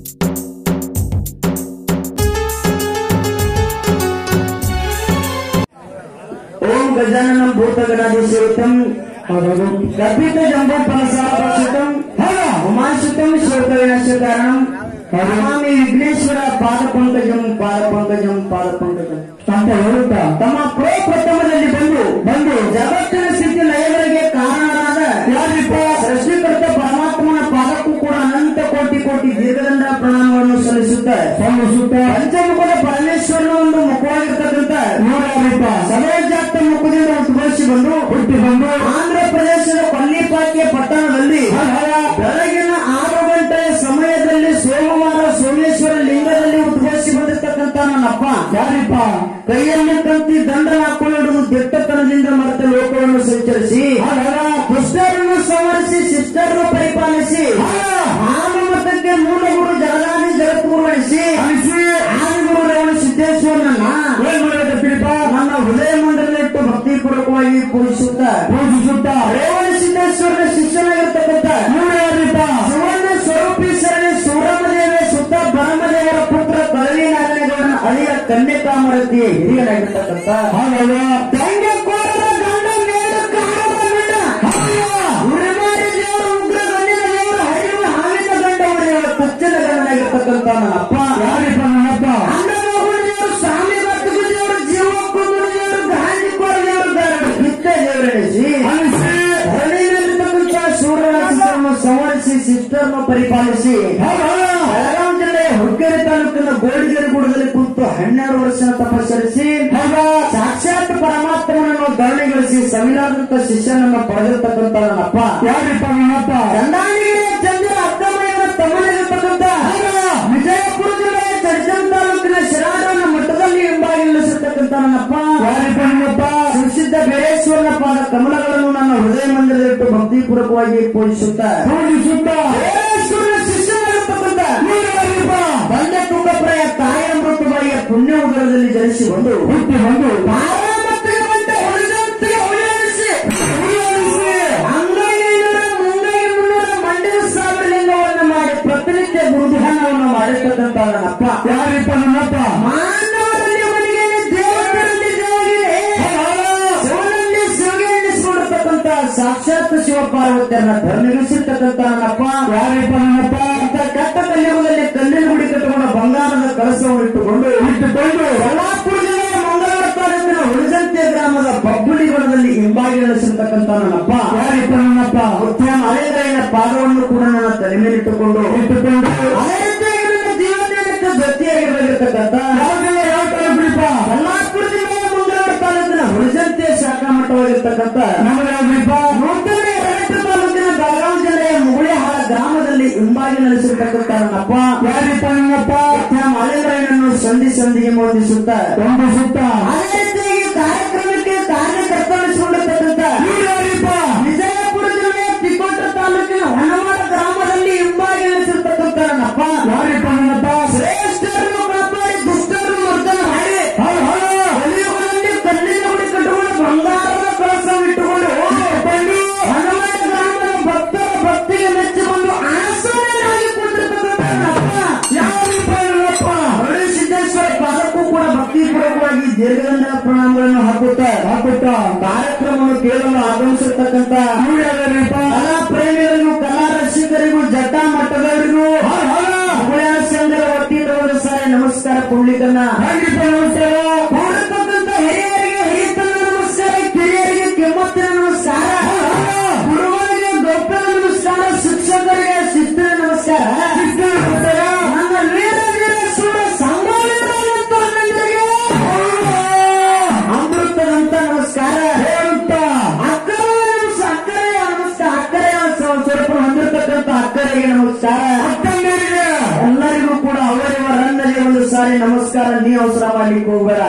ಓಂ ಗಜಾನನಂ ಭೂತಗಣಾಧಿಶೇವಿತಂ ಕಪಿತ jumbo ಫಲಸಾಪಕ್ಷಿತಂ ಉಮಾಸುತಂ ಶೋಕವಿನಾಶ ಕಾರಣಂ ನಮಾಮಿ ವಿಘ್ನೇಶ್ವರ ಪಾದ ಪಂಕಜಂ ಪಾದ ಪಂಕಜಂ ಪಾದ ಪಂಕಜಂ ಅಂತ ಹೇಳುತ್ತಾ ತಮ್ಮ ಪ್ರಪ್ರಥಮದಲ್ಲಿ ಬಂದು ಬಂದು ಜಗತ್ತಿನ ಸ್ಥಿತಿ ಲಯಗಳಿಗೆ ಕಾರಣರಾದ ಯಾರಿಪ್ಪ ಸೃಷ್ಟಿಕರ್ತ ಪರಮಾತ್ಮನ ಪಾದಕ್ಕೂ ಕೂಡ ಅನಂತ ಕೋಟಿ ಕೋಟಿ ದೀರ್ಘದಂಡ ಪ್ರಣಾಮವನ್ನು ಸಲ್ಲಿಸುತ್ತ ಸಲ್ಲಿಸುತ್ತ ಪಂಚಮುಖದ ಪರಮೇಶ್ವರನ ಒಂದು ಮುಖವಾಗಿರ್ತಕ್ಕಂಥ ನೂರಾರಿಪ್ಪ ಸದಯಜಾತ ಮುಖದಿಂದ ಉದ್ಭವಿಸಿ ಬಂದು ಹುಟ್ಟಿ ಬಂದು ಆಂಧ್ರ ಪ್ರದೇಶದ ಕೊಲ್ಲಿಪಾಕಿಯ ಪಟ್ಟಣದಲ್ಲಿ ಬೆಳಗಿನ ಆರು ಗಂಟೆಯ ಸಮಯದಲ್ಲಿ ಸೋಮವಾರ ಸೋಮೇಶ್ವರ ಲಿಂಗದಲ್ಲಿ ಉದ್ಭವಿಸಿ ಬಂದಿರ್ತಕ್ಕಂಥ ನನ್ನಪ್ಪ ಯಾರಿಪ್ಪ ಕೈಯಲ್ಲಿ ಕಂತಿ ದಂಡ ಹಾಕೊಳ್ಳುವುದು ದಿಟ್ಟತನದಿಂದ ಮರೆತ ಲೋಕವನ್ನು ಸಂಚರಿಸಿ ದುಷ್ಟರನ್ನು ಸಂವರಿಸಿ ಶಿಷ್ಟರನ್ನು ಪರಿಪಾಲಿಸಿ ಮತಕ್ಕೆ ಮೂಲ ಗುರು ಜಗದಾದಿ ಜಗದ್ಗುರು ಅನಿಸಿ ಆದಿಗುರು ರೇವಣ ಸಿದ್ದೇಶ್ವರನನ್ನ ನನ್ನ ಹೃದಯ ಮಂಡಲಿಟ್ಟು ಭಕ್ತಿಪೂರ್ವಕವಾಗಿ ಪೂಜಿಸುತ್ತ ಪೂಜಿಸುತ್ತ ರೇವಣ ಸಿದ್ದೇಶ್ವರನ ಶಿಷ್ಯನಾಗಿರ್ತಕ್ಕಂಥ ಸುವರ್ಣ ಸ್ವರೂಪಿ ಸರಣಿ ಸೂರಮದೇವ ಸುತ್ತ ಬ್ರಹ್ಮದೇವರ ಪುತ್ರ ಕಳವಿ ನಾರಾಯಣಗೌಡನ ಅಳಿಯ ಕನ್ಯಕಾಮರತಿಯ ಹಿರಿಯನಾಗಿರ್ತಕ್ಕಂಥ ತಂದೆ ಕೋರದ ಗಂಡ ಮೇಡ ಕಾರದ ಮೇಡ ಉರಿಮಾರಿ ದೇವರು ಉಗ್ರ ಗಣ್ಯನ ದೇವರು ಹರಿವ ಹಾವಿನ ಗಂಡ ದೇವರ ಪಚ್ಚನ ಗಂಡನಾಗಿರ್ತಕ್ಕಂಥ ನನ್ನಪ್ಪ ಯಾರಿಪ್ಪ ನನ್ನಪ್ಪ ಅಂಡಮೋಹನ ದೇವರು ಸ್ವಾಮಿ ಭಕ್ತಗೂ ದೇವರು ಜೀವಕ್ಕೂ ದೇವರು ಗಾಂಧಿ ಕೋರ ದೇವರು ಗಾರಡು ನಿತ್ಯ ದೇವರೆನಿಸಿ ಧರಣಿಯಲ್ಲಿರ್ತಕ್ಕಂಥ ಸೂರ್ಯರಾಜವನ್ನು ಸಂವರಿಸಿ ಸಿಸ್ಟರ್ನ ಪರಿಪಾಲಿಸಿ ಬೆಳಗಾಂ ಜಿಲ್ಲೆಯ ಹುಕ್ಕೇರಿ ತಾಲೂಕಿನ ಗೋಡಿಗೆರೆ ಗುಡದಲ್ಲಿ ಕುಂತು ಹನ್ನೆರಡು ವರ್ಷ ತಪಸ್ಸರಿಸಿ ಸಾಕ್ಷಾತ್ ಪರಮಾತ್ಮನನ್ನು ಧರಣಿಗೊಳಿಸಿ ಸಮಿಲಾದಂತ ಶಿಷ್ಯನನ್ನು ಪಡೆದಿರ್ತಕ್ಕಂಥ ನನ್ನಪ್ಪ ಯಾರಿಪ್ಪ ನನ್ನಪ್ಪ ಚಂದಾನಿಗಿರಿಯ ಚಂದ್ರ ಅಕ್ಕಮಯ್ಯನ ತಮ್ಮನಿಗಿರ್ತಕ್ಕಂಥ ವಿಜಯಪುರ ಜಿಲ್ಲೆಯ ಚರ್ಚನ್ ತಾಲೂಕಿನ ಶಿರಾಡನ ಮಠದಲ್ಲಿ ಎಂಬಾಗಿ ನಿಲ್ಲಿಸಿರ್ತಕ್ಕಂಥ ನನ್ನಪ್ಪ ಯಾರಿಪ್ಪ ನನ್ನಪ್ಪ ಸುಸಿದ್ಧ ಬೇರೇಶ್ವರನ ಪಾದ ಕಮಲಗಳನ್ನು ನನ್ನ ಹೃದಯ ಮಂದಿರದಲ್ಲಿಟ್ಟು ಭಕ್ತಿಪೂರ್ವಕವಾಗಿ ಪೂಜಿಸುತ್ತ ಪೂಜಿಸುತ್ತ ಬೇರೇಶ್ವರನ ಶಿಷ್ಯನಾಗಿರ್ತಕ್ಕಂಥ ಬಂದೆ ತುಂಗಪ್ರಾಯ ತಾಯಿ ಅಮೃತಬಾಯಿಯ ಪುಣ್ಯ ಉದರದಲ್ಲಿ ಜನಿಸಿ ಬಂದು ಹುಟ್ಟಿ ಬಂದು ಪಾರಮತ್ತಿಗೆ ಬಂದ ಹೊಳೆದಂತೆಯೇ ಹೊಳೆಯಿಸಿ, ಹೊಳೆಯಿಸಿ, ಅಂಗೈನೂರ ಮುಂಗೈ ಮುನ್ನೂರ ಮಂಡ್ಯ ಸಾವಿರ ಲಿಂಗವನ್ನು ಮಾಡಿ ಪ್ರತಿನಿತ್ಯ ಗುರುಧ್ಯಾನವನ್ನು ಮಾಡಿರ್ತಕ್ಕಂಥ ನನ್ನಪ್ಪ ಯಾರಿಪ್ಪ ನನ್ನಪ್ಪ ಮಾನವರಲ್ಲಿ ಮನೆಗೆ ದೇವರಲ್ಲಿ ದೇವರಿಗೆ ಶಿವನಲ್ಲಿ ಶಿವಗೆ ಎನ್ನಿಸಿಕೊಂಡಿರ್ತಕ್ಕಂಥ ಸಾಕ್ಷಾತ್ ಶಿವ ಪಾರ್ವತಿಯನ್ನ ಧರ್ಮಿಸಿರ್ತಕ್ಕಂಥ ನನ್ನಪ್ಪ ಯಾರಿಪ್ಪ ನನ್ನಪ್ಪ ಅಂತ ಕೆಟ್ಟ ಕಲಿಯುಗದಲ್ಲಿ ಕಲ್ಲಿನ ಗುಡಿ ಕಟ್ಟುಕೊಂಡು ಬಂಗಾರದ ಕಳಸವನ್ನು ಇಟ್ಟುಕೊಂಡು ಇಟ್ಟುಕೊಂಡು ಯಲ್ಲಾಪುರ ಜಿಲ್ಲೆಯ ಮಂಗಳೂರು ತಾಲೂಕಿನ ಉಳಿದಂತೆ ಗ್ರಾಮದ ಬಬ್ಬುಳಿಗಡದಲ್ಲಿ ಹಿಂಬಾಗಿ ನಡೆಸಿರ್ತಕ್ಕಂಥ ನನ್ನಪ್ಪ ಯಾರಿಪ್ಪ ನನ್ನಪ್ಪ ಉತ್ತಮ ಅಲೆಗೈನ ಪಾದವನ್ನು ಕೂಡ ನನ್ನ ತಲೆ ಮೇಲೆ ಇಟ್ಟುಕೊಂಡು ಇಟ್ಟುಕೊಂಡು ಅದೇ ರೀತಿಯಾಗಿ ನನ್ನ ಜೀವನಕ್ಕೆ ಗತಿಯಾಗಿರಬೇಕಿರ್ತಕ್ಕಂಥ ಯಲ್ಲಾಪುರ ಜಿಲ್ಲೆಯ ಮಂಗಳೂರು ತಾಲೂಕಿನ ಉಳಿದಂತೆ ಶಾಖಾ ಮಠವಾಗಿರ್ತಕ್ಕಂಥ ನೂತನ ಎರಡನೇ ತಾಲೂಕಿನ ಬೆಳಗಾವಿ ಜಿಲ್ಲೆಯ ಮುಗುಳಿಹಾಳ ಗ್ರಾಮದಲ್ಲಿ ಹಿಂಬಾಗಿ ನಡೆಸಿರ್ತಕ್ಕಂಥ ನನ್ನಪ್ಪ ಯಾರಿಪ್ಪ ನನ್ನಪ್ಪ ಮಾಲಿಂಗರಾಯನನ್ನು ಸಂಧಿ ಸಂಧಿಗೆ ಮೋದಿಸುತ್ತ ಕೊಂಬಿಸುತ್ತ ಅದೇ ರೀತಿಯಾಗಿ ಕಾರ್ಯಕ್ರಮಕ್ಕೆ ಕಾರ್ಯಕರ್ತನಿಸಿಕೊಂಡಿರ್ತಕ್ಕಂಥ ವಿಜಯಪುರ ಜಿಲ್ಲೆಯ ತಿಕೋಟ ತಾಲೂಕಿನ ಹೊನ್ನವಾಡ ಗ್ರಾಮದಲ್ಲಿ ಹಿಂಬಾಗಿ ನಡೆಸಿರ್ತಕ್ಕಂಥ ನನ್ನಪ್ಪ ಯಾರಿಪ್ಪ ನನ್ನಪ್ಪ ಶ್ರೇಷ್ಠರನ್ನು ಕಾಪಾಡಿ ದುಷ್ಟರನ್ನು ಮರ್ದನ ಮಾಡಿ ಕಲಿಯುಗದಲ್ಲಿ ಕಲ್ಲಿನ ಗುಡಿ ಕಟ್ಟುಕೊಂಡು ಬಂಗಾರದ ಕಳಸವಿಟ್ಟುಕೊಂಡು ಹೊನ್ನವಾಡ ಗ್ರಾಮದ ಭಕ್ತರ ಭಕ್ತಿಗೆ ಮೆಚ್ಚಿ ಬಂದು ಆಸನಾಗಿ ಕುಳಿತಿರ್ತಕ್ಕಂಥ ನನ್ನಪ್ಪ ಯಾರಿಪ್ಪ ನನ್ನಪ್ಪ ಹೊಳೆ ಸಿದ್ದೇಶ್ವರ ಪಾದಕ್ಕೂ ಕೂಡ ಭಕ್ತಿಪೂರ್ವಕವಾಗಿ ದೀರ್ಘದಂಡ ಪ್ರಣಾಮಗಳನ್ನು ಹಾಕುತ್ತಾ ಹಾಕುತ್ತಾ ಕಾರ್ಯಕ್ರಮವನ್ನು ಕೇಳಲು ಆಗಮಿಸಿರ್ತಕ್ಕಂಥ ಕಲಾ ಪ್ರೇಮಿಗಳಿಗೂ ಕಲಾ ರಸಿಕರಿಗೂ ಜಟ ಮಟ್ಟದವರಿಗೂ ಹುಳಿಯ ಸಂಘದ ವತಿಯಿಂದ ಒಂದು ಸಾರಿ ನಮಸ್ಕಾರ ಕೊಡ್ಲಿಕ್ಕನ್ನ ನಮಸ್ಕಾರ ಕೂಡಿರ್ತಕ್ಕಂಥ ಹಿರಿಯರಿಗೆ ಹಿರಿತನ ನಮಸ್ಕಾರ ಕಿರಿಯರಿಗೆ ಕೆಮ್ಮತ್ತಿನ ನಮಸ್ಕಾರ ಗುರುಗಳಿಗೆ ಗೌಪ್ಯದ ನಮಸ್ಕಾರ ಶಿಕ್ಷಕರಿಗೆ ಶಿಸ್ತಿನ ನಮಸ್ಕಾರ ನನ್ನ ವೀರ ವೀರ ಸೂರ ಸಂಭಾವಿತ ಅಮೃತದಂತ ನಮಸ್ಕಾರ ಹೇಳುತ್ತ ಅಕ್ಕರೆ ನಮಸ್ಕಾರ ಅಕ್ಕರೆ ನಮಸ್ಕಾರ ಅಕ್ಕರೆ ಸ್ವರೂಪ ಹೊಂದಿರತಕ್ಕಂಥ ಅಕ್ಕರಿಗೆ ನಮಸ್ಕಾರ ಎಲ್ಲರಿಗೂ ಕೂಡ ಅವರಿವರನ್ನಲ್ಲಿ ಒಂದು ಸಾರಿ ನಮಸ್ಕಾರ ನೀ ಅವಸರ ಮಾಡ್ಲಿಕ್ಕೆ ಹೋಗ್ಬೇಡ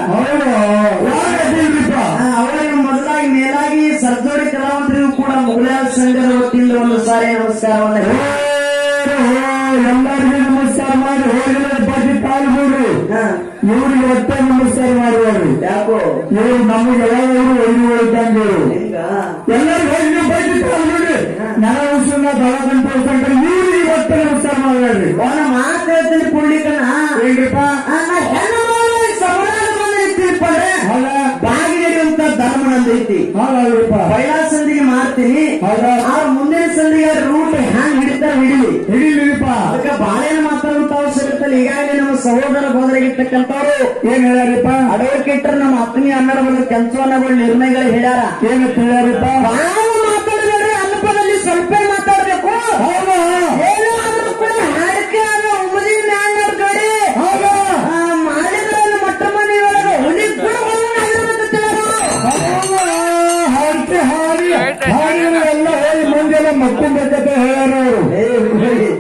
ಆ, ಅವರಿಗೆ ಮೊದಲಾಗಿ ಮೇಲಾಗಿ ಸರ್ಜೋಡಿ ಕಲಾವಂತರಿಗೂ ಕೂಡ ಮುಗುಳ ಸಂಘದ ವತಿಯಿಂದ ಒಂದು ಸಾರಿ ನಮಸ್ಕಾರವನ್ನು ಹೇಳಿ ಎಲ್ಲರಿಗೂ ನಮಸ್ಕಾರ ಮಾಡಿ ಹೋಗಿರೋ ಬಗ್ಗೆ ಪಾಲ್ಗೊಳ್ರಿ ಹಾ, ಇವ್ರಿಗೆ ಒಟ್ಟೆ ನಮಸ್ಕಾರ ಮಾಡುವವರು ಯಾಕೋ ಇವರು ನಮಗೆ ಎಲ್ಲರೂ ಒಯ್ದು ಇದ್ದಂಗೆ ಹೆಂಗ ಎಲ್ಲರಿಗೂ ಹೋಗಿ ಬಗ್ಗೆ ಪಾಲ್ಗೊಳ್ರಿ ನನಗೆ ದಳ ಗಂಟೆ ಇವ್ರಿಗೆ ಒಟ್ಟೆ ನಮಸ್ಕಾರ ಮಾಡಬೇಡ್ರಿ ಅವನ ಮಾತು ಮಾತು ಹೇಳ್ತೀನಿ ಪುಳ್ಳಿಕಣ್ಣ ಏನ್ರಿಪ್ಪ ಆ, ನಾ ಹೆಣ್ಣು ಮಗಳು ಸಮಾನ ಬಂದ್ರೆ ತಿಳ್ಕೊಂಡ್ರೆ ಹೌದಾ ಬಾಗಿಲಿಡಿ ಅಂತ ಧರ್ಮ ನಂದೈತಿ ಹೌದಲ್ರಿಪ್ಪ ಪೈಲಾ ಸಂದಿಗೆ ಮಾಡ್ತೀನಿ ಹೌದಾ ಆ ಮುಂದಿನ ಸಂದಿಗೆ ರೂಟ್ ಹ್ಯಾಂಗ್ ಹಿಡಿತಾರ ಹಿಡಿಲಿ ಹಿಡಿಲಿರಿಪ್ಪ ಅದಕ್ಕೆ ಬಾಳೆನ ಮಾತಾಡುವಂತ ಅವಶ್ಯಕತೆ ಇಲ್ಲ. ಈಗಾಗಲೇ ನಮ್ಮ ಸಹೋದರ ಬೋಧರಾಗಿರ್ತಕ್ಕಂಥವ್ರು ಏನ್ ಹೇಳ್ಯಾರಿಪ್ಪ ಅಡ್ವೊಕೇಟರ್ ನಮ್ಮ ಆತ್ಮೀಯ ಅಣ್ಣರ ಬಂದ ಕೆಲಸವನ್ನಗಳು ನಿರ್ಣಯಗಳು ಹೇಳ್ಯಾರ ಏನಂತ ಹೇಳ್ಯಾರಿಪ್ಪ ಬಾಳ ಮಾತಾಡಬೇಡ್ರಿ ಅಲ್ಪದಲ್ಲಿ ಸ್ವಲ್ಪ ಮಾತಾಡ್ಬೇಕು ಹೌದಾ ಏನೋ ಆದ್ರೂ ಕೂಡ ಹಾಡಿಕೆ ಅನ್ನೋ ಉಮದಿ ಮ್ಯಾಲ್ ನೋಡ್ಬೇಡಿ ಹೌದಾ ಆ, ಮಾಲಿಕರನ್ನ ಮೊಟ್ಟ ಮನೆ ಒಳಗೆ ಹುಲಿ ಗುಣಗಳನ್ನು ಆಗಿರ್ಬೇಕು ತಿಳಿಯೋರು. ಹೌದಾ ಹಾಡ್ತಿ ಹಾಡಿ ಹಾಡಿನ ಎಲ್ಲ ಹೇಳಿ ಮಂದಿಯೆಲ್ಲ ಮಕ್ಕೊಂಬೇಕಂತ ಹೇಳ್ಯಾರ ಅವರು ಏ, ಹುಲಿ.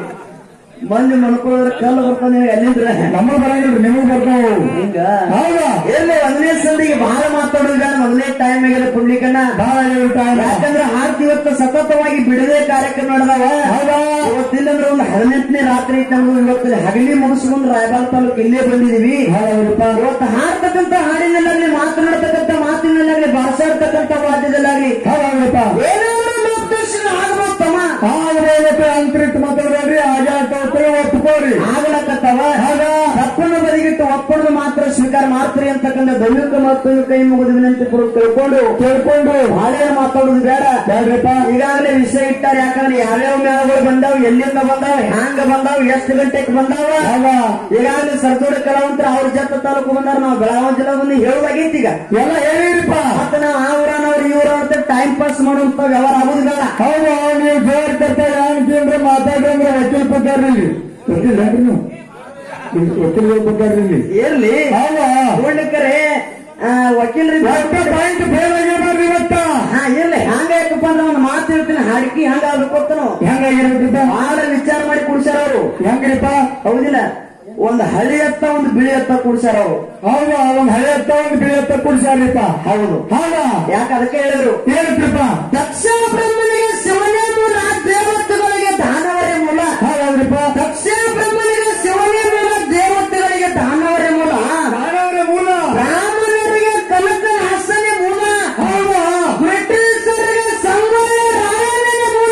ಮಂದಿ ಮನ್ಕೊಳ್ಳೋದ್ರ ಕಲ್ಲು ಬರ್ತಾನೆ ಎಲ್ಲಿಂದ್ರ ನಮ್ಮ ಬರಂಗಿಲ್ರಿ ನಿಮಗ್ ಬರ್ತಾವ ಹಿಂಗ ಹೌದಾ ಎಲ್ಲಿ ಒಂದನೇ ಸಂದಿಗೆ ಬಹಳ ಮಾತಾಡೋದು ಮೊದಲನೇ ಟೈಮ್ ಆಗಿದೆ ಪುಣ್ಯಕಣ್ಣ ಬಹಳ ಹೇಳ್ತಾರ ಯಾಕಂದ್ರೆ ಆರ್ತಿ ಇವತ್ತು ಸತತವಾಗಿ ಬಿಡುಗಡೆ ಕಾರ್ಯಕ್ರಮ ನಡೆದವ ಹೌದಾ ಇವತ್ತಿಲ್ಲಂದ್ರೆ ಒಂದು ಹದಿನೆಂಟನೇ ರಾತ್ರಿ ಐತೆ ನಮ್ದು ಇವತ್ತು ಹಗಲಿ ಮುಗಿಸ್ಕೊಂಡು ರಾಯಬಾಗ ತಾಲೂಕು ಇಲ್ಲೇ ಬಂದಿದೀವಿ ಹೌದಲ್ರಿಪ್ಪ ಇವತ್ತು ಹಾಡ್ತಕ್ಕಂಥ ಹಾಡಿನಲ್ಲಾಗ್ಲಿ ಮಾತನಾಡ್ತಕ್ಕಂಥ ಮಾತಿನಲ್ಲಾಗ್ಲಿ ಭಾಷಾಡ್ತಕ್ಕಂಥ ವಾದ್ಯದಲ್ಲಾಗ್ಲಿ ಹೌದಲ್ರಿಪ್ಪ ಏನಾದ್ರೂ ಮಾರ್ಗದರ್ಶನ ಆಗ್ಬೋದು ತಮ್ಮ ಆಗಬೇಕು ಅಂತರಿತ್ ಮಾತಾಡ್ರಿ ಆಗ ಒಪ್ಕೋರಿ ಆಗ್ಲಕತ್ತವ ಹೌದಾ ತಪ್ಪನ್ನು ಬದಿಗಿಟ್ಟು ಒಪ್ಪಣದ ಮಾತ್ರ ಸ್ವೀಕಾರ ಮಾಡ್ತೀರಿ ಅಂತಕ್ಕಂಥ ದೈವಿಕ ಮತ್ತು ಕೈ ಮುಗಿದ ವಿನಂತಿ ಪೂರ್ವ ತಿಳ್ಕೊಂಡು ಕೇಳ್ಕೊಂಡು ಹಾಡೇ ಮಾತಾಡೋದು ಬೇಡ ಬೇಡ್ರಿಪ್ಪ ಈಗಾಗಲೇ ವಿಷಯ ಇಟ್ಟಾರ ಯಾಕಂದ್ರೆ ಯಾವ್ಯಾವ ಮೇಳಗಳು ಬಂದಾವ ಎಲ್ಲಿಂದ ಬಂದಾವ ಹ್ಯಾಂಗ ಬಂದಾವ ಎಷ್ಟು ಗಂಟೆಗೆ ಬಂದಾವ ಹೌದಾ ಈಗಾಗಲೇ ಸರ್ದೋಡ ಕಲಾವಂತರ ಅವ್ರ ಜತ್ತ ತಾಲೂಕು ಬಂದಾರ ನಾವು ಬೆಳಗಾವಿ ಜಿಲ್ಲಾ ಬಂದು ಹೇಳುವಾಗೈತಿ ಈಗ ಎಲ್ಲ ಹೇಳಿರಿಪ್ಪ ಮತ್ತೆ ನಾವು ಆ ಊರನವ್ರು ಈ ಊರವ್ರ ಟೈಮ್ ಪಾಸ್ ಮಾಡುವಂತ ವ್ಯವಹಾರ ಆಗುದು ಬೇಡ ಹೌದು ನೀವು ಜೋರ್ ಕರ್ತಾರೆ ಅಂದ್ರೆ ಮಾತಾಡ್ರಿ ಅಂದ್ರೆ ವಕೀಲ್ ಕೊಟ್ಟಾರ್ರಿ ಇಲ್ಲಿ ವಕೀಲ್ ಏನ್ರಿ ನೀವು ಇಲ್ಲಿ ವಕೀಲ್ ಕೊಟ್ಟಾರ್ರಿ ಇಲ್ಲಿ ಇರ್ಲಿ ಹೌದಾ ನೋಡ್ಲಿಕ್ಕರೆ ವಕೀಲರಿಂದ ಒಟ್ಟು ಪಾಯಿಂಟ್ ಫೇಲ್ ಆಗ್ಯಾರ ಇವತ್ತ ಹಾ ಇರ್ಲಿ ಹ್ಯಾಂಗ ಯಾಕಪ್ಪ ಅಂದ್ರೆ ಅವ್ನ ಮಾತು ಹೇಳ್ತೀನಿ ಹಾಡ್ಕಿ ಹಂಗ ಆಗ್ಬೇಕು ಹೆಂಗಾಗಿರ್ಬೇಕಿಪ್ಪ ಬಹಳ ವಿಚಾರ ಮಾಡಿ ಕುಡ್ಸ್ಯಾರ ಅವರು ಹೆಂಗ್ರಿಪ್ಪ ಹೌದಿಲ್ಲ ಒಂದು ಹಳಿ ಎತ್ತ ಒಂದು ಬಿಳಿ ಎತ್ತ ಕುಡ್ಸ್ಯಾರ ಅವರು ಹೌದು ಒಂದ್ ಹಳೆ ಹತ್ತ ಒಂದ್ ಬಿಳಿ ಹತ್ತ ಕುಡ್ಸಾರಿಪ್ಪ ಹೌದು ಹೌದಾ ಯಾಕೆ ಅದಕ್ಕೆ ಹೇಳಿದ್ರು ಏನಂತ್ರಿಪ್ಪ ದಕ್ಷ ಬ್ರಹ್ಮನಿಗೆ ಶಿವನೇ ಮೂಲ ದೇವತೆಗಳಿಗೆ ದಾನವರೇ ಮೂಲ ಹೌದಲ್ರಿಪ್ಪ ದಕ್ಷ ಬ್ರಹ್ಮನಿಗೆ ಶಿವನೇ ಮೂಲ ದೇವತೆಗಳಿಗೆ ದಾನವರೇ ಮೂಲ ನಾನವ್ರೆ ಮೂಲ ಬ್ರಾಹ್ಮಣರಿಗೆ ಕನಕ ಹಾಸನೆ ಮೂಲ ಹೌದಾ ಬ್ರಿಟಿಷರಿಗೆ ಸಂಗೊಳ್ಳಿ ರಾಯಣ್ಣನ ಮೂಲ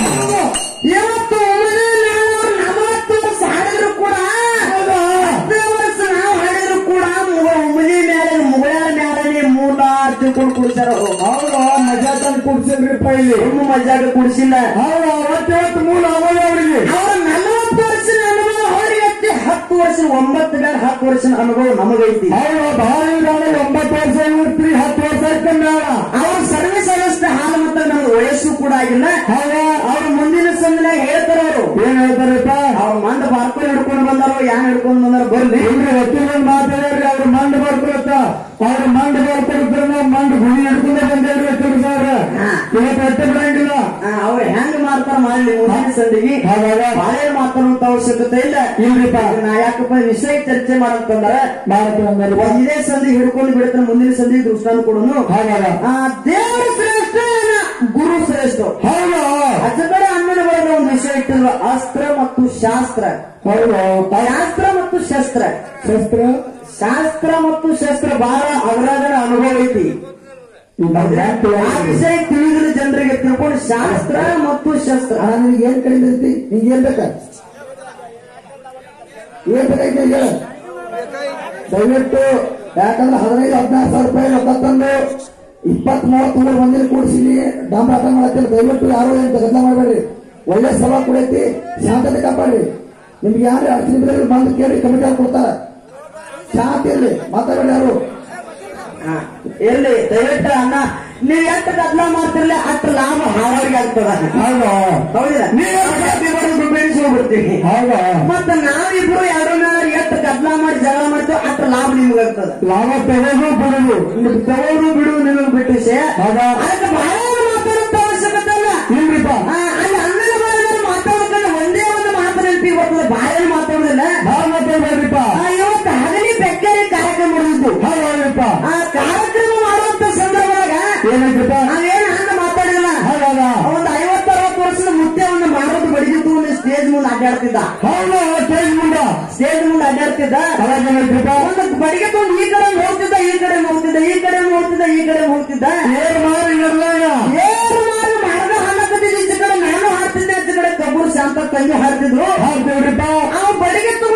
ಇವತ್ತು ಉಳಿದ ನಾವು ನಲವತ್ತು ವರ್ಷ ಹಾಡಿದ್ರು ಕೂಡ ಹೌದಾ ಹತ್ತು ವರ್ಷ ನಾವು ಹಾಡಿದ್ರು ಕೂಡ ಉಮಲಿ ಮೇಲೆ ಮುಗಳ ಮೇಲೆ ಮೂಲ ತಿಳ್ಕೊಂಡು ಕುಡಿಸ್ಯಾರ ಅವರು ಹೌದಾ ಮಜಾ ತಂದು ಕುಡ್ಸಿಲ್ರಿಪ್ಪ ಇಲ್ಲಿ ತುಂಬ ಮಜಾಗ ಕುಡಿಸಿಲ್ಲ ಹೌದಾ ಅವತ್ತವತ್ತು ಮೂಲ ಅವಾಗ ಅವರಿಗೆ ಅವ್ರ ನಲವತ್ತು ವರ್ಷದ ಅನುಭವ ಅವರಿಗೆ ಐತಿ ಹತ್ತು ವರ್ಷ ಒಂಬತ್ತು ಬೇಡ ಹತ್ತು ವರ್ಷದ ಅನುಭವ ನಮಗೈತಿ ಹೌದು ಭಾರಿ ನಾನು ಒಂಬತ್ತು ವರ್ಷ ಇರ್ತೀರಿ ಹತ್ತು ವರ್ಷ ಆಯ್ತು ಬೇಡ ಅವ್ರ ಸರ್ವಿಸ್ ಅವಸ್ಥೆ ಹಾಲು ಮತ್ತೆ ನಮ್ಗೆ ವಯಸ್ಸು ಕೂಡ ಆಗಿಲ್ಲ ಹೌದಾ ಅವ್ರ ಮುಂದಿನ ಸಂದಿನಾಗ ಹೇಳ್ತಾರ ಅವರು ಏನ್ ಹೇಳ್ತಾರಪ್ಪ ಅವ್ರ ಮಂದ ಬಾರ್ಕೊಂಡು ಹಿಡ್ಕೊಂಡು ಬಂದಾರೋ ಯಾನ್ ಹಿಡ್ಕೊಂಡು ಬಂದಾರ ಬರ್ಲಿ ಇಲ್ರಿ ವಕೀಲರು ಮಾತಾಡ್ರಿ ಅವ್ರು ಮಂಡ್ ಬರ್ಕೊಳತ್ತ ಅವ್ರು ಮಂಡ್ ಬರ್ಕೊಡ್ತಾರೆ ನಾವು ಮಂಡ್ ಗುಣಿ ಹಿಡ್ಕೊಂಡೇ ಬಂದೇವ್ರಿ ವಕೀಲರು ಸಾವ್ರ ಹಾ. ಇವತ್ತು ಅಟ್ಟೆ ಬಿಡಂಗಿಲ್ಲ ಆ, ಅವ್ರು ಹೆಂಗ್ ಮಾಡ್ತಾರ ಮಾಡ್ಲಿ ಮುಂದಿನ ಸಂದಿಗೆ ಹೌದಾ ಬಾಳೆ ಮಾತಾಡುವಂತ ಅವಶ್ಯಕತೆ ಇಲ್ಲ ಇಲ್ರಿಪ್ಪ ನಾ ಯಾಕಪ್ಪ ವಿಷಯ ಚರ್ಚೆ ಮಾಡಂತಂದ್ರ ಮಾಡ್ತಾರೆ ಇದೇ ಸಂಧಿ ಹಿಡ್ಕೊಂಡು ಬಿಡ್ತಾನೆ ಮುಂದಿನ ಸಂಧಿ ದೃಷ್ಟಾನ ಕೊಡೋನು ಹಾಗಾದ ಆ, ದೇವರು ಶ್ರೇಷ್ಠ ಏನ ಗುರು ಶ್ರೇಷ್ಠ ಹೌದು ಅಜಗಡ ಅನ್ನದ ಒಳಗೆ ಒಂದು ವಿಷಯ ಇಟ್ಟಿರುವ ಅಸ್ತ್ರ ಮತ್ತು ಶಾಸ್ತ್ರ ಹೌದು ಶಾಸ್ತ್ರ ಮತ್ತು ಶಸ್ತ್ರ ಶಸ್ತ್ರ ಶಾಸ್ತ್ರ ಮತ್ತು ಶಸ್ತ್ರ ಬಹಳ ಅವರಾಗರ ಅನುಭವ ಐತಿ ಈಗ ಬ್ಯಾಂಕ್ ಆ ವಿಷಯ ತಿಳಿದಿರೋ ಜನರಿಗೆ ತಿಳ್ಕೊಂಡು ಶಾಸ್ತ್ರ ಮತ್ತು ಶಸ್ತ್ರ ನಿನಗೆ ಏನ್ ಕಡಿಮೆ ಐತಿ ನಿಂಗೆ ಏನ್ ಬೇಕ ಏನ್ ಬೇಕಾಯ್ತು ಹೇಳ ದಯವಿಟ್ಟು ಯಾಕಂದ್ರೆ ಹದಿನೈದು ಹದಿನಾರು ಸಾವಿರ ರೂಪಾಯಿ ರೊಕ್ಕ ತಂದು ಇಪ್ಪತ್ತ್ ಮೂವತ್ತ್ ಮೂರು ಮಂದಿನ ಕೂಡಿಸಿ ಡಾಂಬಾಟ ಮಾಡತ್ತಿಲ್ಲ ದಯವಿಟ್ಟು ಯಾರು ಏನ್ ಗದ್ದಲ ಮಾಡಬೇಡ್ರಿ ಒಳ್ಳೆ ಸಭಾ ಕುಡೈತಿ ಶಾಂತತೆ ಕಾಪಾಡ್ರಿ ನಿಮ್ಗೆ ಯಾರು ಅಡಚಣೆ ಬಿದ್ದರೆ ಬಂದು ಕೇಳಿ ಕಮಿಟಿ ಅವ್ರು ಕೊಡ್ತಾರ ಶಾಂತಿ ಇರ್ಲಿ ಮಾತಾಡಬೇಡಿ ಯಾರು ಹಾ, ಇರ್ಲಿ ದಯವಿಟ್ಟು ಅಣ್ಣ ನೀವ್ ಎಷ್ಟು ಗದ್ದಲ ಮಾಡ್ತಿರ್ಲಿ ಅಷ್ಟು ಲಾಭ ಹಾಳವ್ರಿಗೆ ಆಗ್ತದ ಹೌದಾ ಹೌದಿಲ್ಲ ನೀವು ಬೆಳೆಸ್ಕೊಂಡ್ಬಿಡ್ತೀವಿ ಹೌದಾ ಮತ್ತೆ ನಾವಿಬ್ರು ಯಾರು ಎಷ್ಟು ಗದ್ದಲ ಮಾಡಿ ಜಗಳ ಮಾಡ್ತೀವಿ ಅಷ್ಟು ಲಾಭ ನಿಮ್ಗೆ ಆಗ್ತದ ಲಾಭ ತೆಗೆದು ಬಿಡುದು ತವರು ಬಿಡು ನಿಮಗೆ ಬಿಟ್ಟಿಸಿ ಹೌದಾ ಅದಕ್ಕೆ ಬಹಳ ಮಾತಾಡುತ್ತ ಅವಶ್ಯಕತೆ ಇಲ್ಲ ಇಲ್ರಿಪ್ಪ ಆ, ಅಲ್ಲಿ ಅಣ್ಣನ ಬಾಯಲ್ಲಿ ಮಾತಾಡ್ಕೊಂಡು ಒಂದೇ ಒಂದು ಮಾತು ನೆನಪಿಗೆ ಬರ್ತದೆ ಬಾಯಲ್ಲಿ ಮಾತಾಡುದಿಲ್ಲ ಭಾಳ ಮಾತಾಡ್ಬೇಡ್ರಿಪ್ಪ ಆ, ಇವತ್ತು ಹಗಲಿ ಬೆಕ್ಕರಿ ಕಾರ್ಯಕ್ರಮ ನಡೆದಿದ್ದು ಹೌದಲ್ರಿಪ್ಪ ಆ ಕಾರ್ಯಕ್ರಮ ಮಾಡುವಂತ ಸಂದರ್ಭದಾಗ ಏನೈತ್ರಪ್ಪ ನಾವೇನು ಹಂಗ ಮಾತಾಡಿಲ್ಲ ಹೌದಾ ಒಂದು ಐವತ್ತು ಅರವತ್ತು ವರ್ಷದ ಮುತ್ಯವನ್ನ ಮಾಡೋದು ಬಡಿದಿತ್ತು ಒಂದು ಸ್ಟೇಜ್ ಮುಂದೆ ಅಡ್ಡಾಡ್ತಿದ್ದ ಹೌದಾ ಸ್ಟೇಜ್ ಮುಂದ ಸ್ಟೇಜ್ ಮುಂದೆ ಅಡ್ಡಾಡ್ತಿದ್ದ ಅವಾಗ ಏನೈತ್ರಪ್ಪ ಒಂದು ಬಡಿಗೆ ತಗೊಂಡು ಈ ಕಡೆ ನೋಡ್ತಿದ್ದ ಈ ಕಡೆ ನೋಡ್ತಿದ್ದ ಈ ಕಡೆ ನೋಡ್ತಿದ್ದ ಈ ಕಡೆ ನೋಡ್ತಿದ್ದ ಏನ್ ಮಾರಿ ಇರ್ಲಾಗ ಏನು ಮಾಡಿ ಮರದ ಹಾಡಕತ್ತಿದ್ದ ಈಚೆ ಕಡೆ ನಾನು ಹಾಡ್ತಿದ್ದೆ ಆಚೆ ಕಡೆ ಕಬ್ಬೂರ್ ಶಾಂತ ತಂಗಿ ಹಾಡ್ತಿದ್ರು ಹಾಡ್ತೇವ್ರಿಪ್ಪ ಅವ್ ಬಡಿಗೆ ತಗೊಂಡು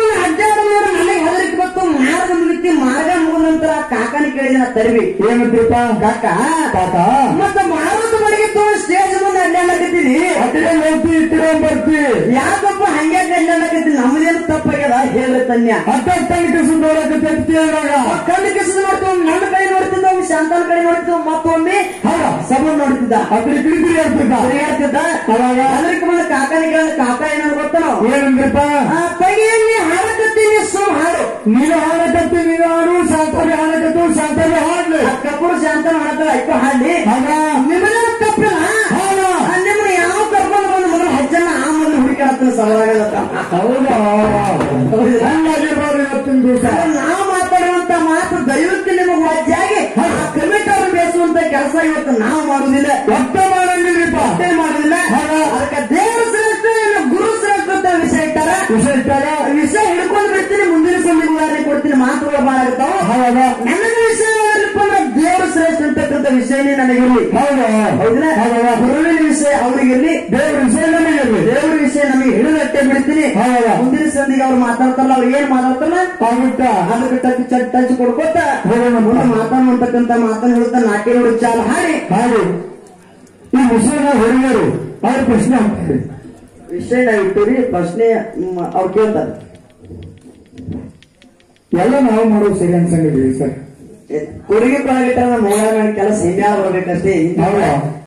ತರ್ವಿ ಏನಂತೀಪ ಕಾಕ ಕಾಕ ಮತ್ತ ಮಾರುತ ಬಡಿಗೆ ತಗೊಂಡು ಸ್ಟೇಜ್ ಮುಂದೆ ಅಡ್ಡಾಡಕತ್ತೀನಿ ಅಟ್ಟಿಗೆ ಹೋಗ್ತಿ ಇಟ್ಟಿರೋ ಬರ್ತಿ ಯಾಕಪ್ಪ ಹಂಗೆ ಅಡ್ಡಾಡಕತ್ತೀನಿ ನಮ್ದೇನು ತಪ್ಪಾಗ್ಯದ ಹೇಳ್ರಿ ತನ್ಯ ಅಟ್ಟ ತನಕ ಸುಂದರಕ್ಕೆ ತೆಗ್ತಿಯಾಗ ಕಣ್ಣು ಕಿಸಿದ್ ನೋಡ್ತೀವಿ ನನ್ನ ಕಡೆ ನೋಡ್ತಿದ್ದ ಒಮ್ಮೆ ಶಾಂತನ ಕಡೆ ನೋಡ್ತಿದ್ದ ಮತ್ತೊಮ್ಮೆ ಹೌದಾ ಸಬ ನೋಡ್ತಿದ್ದ ಅದ್ರ ಕಿರಿಕಿರಿ ಹೇಳ್ತಿದ್ದ ಹೇಳ್ತಿದ್ದ ಅವಾಗ ಅದಕ್ಕೆ ಬಂದ ಕಾಕನಿಗೆ ಕಾಕ ಏನಾದ್ರು ಗೊತ್ತನೋ ಏನಂದ್ರಪ್ಪ ಆ ಕೈಯಲ್ಲಿ ಹಾಡಕತ್ತೀನಿ ಸುಮ್ ಹಾಡು ನೀನು ಹಾಡಕತ್ತಿ ನೀನು ಹಾಡು ಶಾಂತವ್ಯ ಹಾಡಕತ್ತು ಶಾಂತವ್ಯ ಹಾಡ್ಲಿ ಆ ಕಪೂರ್ ಶಾಂತನ ಹಾಡಕ ಐಕ ಹಾಡ್ಲಿ ಆಗ ನಿಮ್ಮನ್ನ ತಪ್ಪಿಲ್ಲ ಹೌದ ಆ ನಿಮ್ಮನ್ನ ಯಾವ ಕರ್ಕೊಂಡು ಬಂದು ಮೊದಲು ಹಜ್ಜನ್ನ ಆ ಮೊದಲು ಹುಡುಕಾಡ್ತಾನೆ ಸವಾಲಾಗತ್ತ ಹೌದಾ ಹಂಗಾಗಿರ್ಬೋದು ಇವತ್ತಿನ ದಿವಸ ನಾವು ಮಾತಾಡುವಂತ ಮಾತು ದೈವಕ್ಕೆ ನಿಮಗೆ ವಜ್ಜಾಗಿ ಆ ಕಮಿಟಿ ಅವರು ಬೇಸುವಂತ ಕೆಲಸ ಇವತ್ತು ನಾವು ಮಾಡುದಿಲ್ಲ ಒಟ್ಟ ಮಾಡಂಗಿಲ್ರಿಪ್ಪ ಅಷ್ಟೇ ಮಾಡುದಿಲ್ಲ ಅದಕ್ಕೆ ದೇವರ ಶ್ರೇಷ್ಠ ಏನು ಗುರು ಶ್ರೇಷ್ಠ ಅಂತ ವಿಷಯ ಇಟ್ಟಾರ ವಿಷಯ ಇಟ್ಟಾಗ ವಿಷಯ ಹಿಡ್ಕೊಂಡು ಬಿಡ್ತೀನಿ ಮುಂದಿನ ಸಂದಿಗೆ ಉದಾಹರಣೆ ಕೊಡ್ತೀನಿ ಮಾತುಗಳು ಬಹಳ ಇರ್ತಾವ ಹೌದ ನನಗೆ ವಿಷಯ ಏನಪ್ಪ ಅಂದ್ರೆ ದೇವರ ಶ್ರೇಷ್ಠ ಅಂತಕ್ಕಂಥ ವಿಷಯನೇ ನನಗಿರ್ಲಿ ಹೌದ ಹೌದಿಲ್ಲ ಹೌದಾ ಗುರುವಿನ ವಿಷಯ ಅವರಿಗಿರ್ಲಿ ದೇವ್ರ ವಿಷಯ ನಮಗಿರ್ಲಿ ದೇವರ ವಿಷಯ ನಮಗೆ ಹಿಡಿದಟ್ಟೆ ಬಿಡ್ತೀನಿ ಹೌದಾ ಮುಂದಿನ ಸಂದಿಗೆ ಅವ್ರು ಮಾತಾಡ್ತಾರಲ್ಲ ಅವ್ರು ಏನ್ ಮಾತಾಡ್ತಾರಲ್ಲ ಆಗುತ್ತ ಅದಕ್ಕೆ ಟಚ್ ಟಚ್ ಟಚ್ ಕೊಡ್ಕೋತ ಹೋಗೋಣ ಮುಂದೆ ಮಾತಾಡುವಂತಕ್ಕಂಥ ಮಾತನ್ನು ಹೇಳ್ತಾ ನಾಟಿ ನೋಡಿ ಚಾಲ ಹಾಡಿ ಹಾಗೆ ಈ ವಿಷಯನ ಹೊರಗರು ಅವ್ರ ಪ್ರಶ್ನೆ ಹಾಕ್ತಾರೆ ವಿಷಯ ನಾವು ಇಟ್ಟಿರಿ ಪ್ರಶ್ನೆ ಮ್, ಅವ್ರು ಕೇಳ್ತಾರೆ ಎಲ್ಲ ನಾವು ಮಾಡೋದು ಸರಿ ಅನ್ಸಂಗಿಲ್ಲ ಸರ್ ಕೊಡುಗೆ ಕೊಳಗಿಟ್ಟ ನಮ್ಮ ಕೆಲಸ ಹಿಂದೆ ಬರ್ಬೇಕಷ್ಟೇ ಹೌದಾ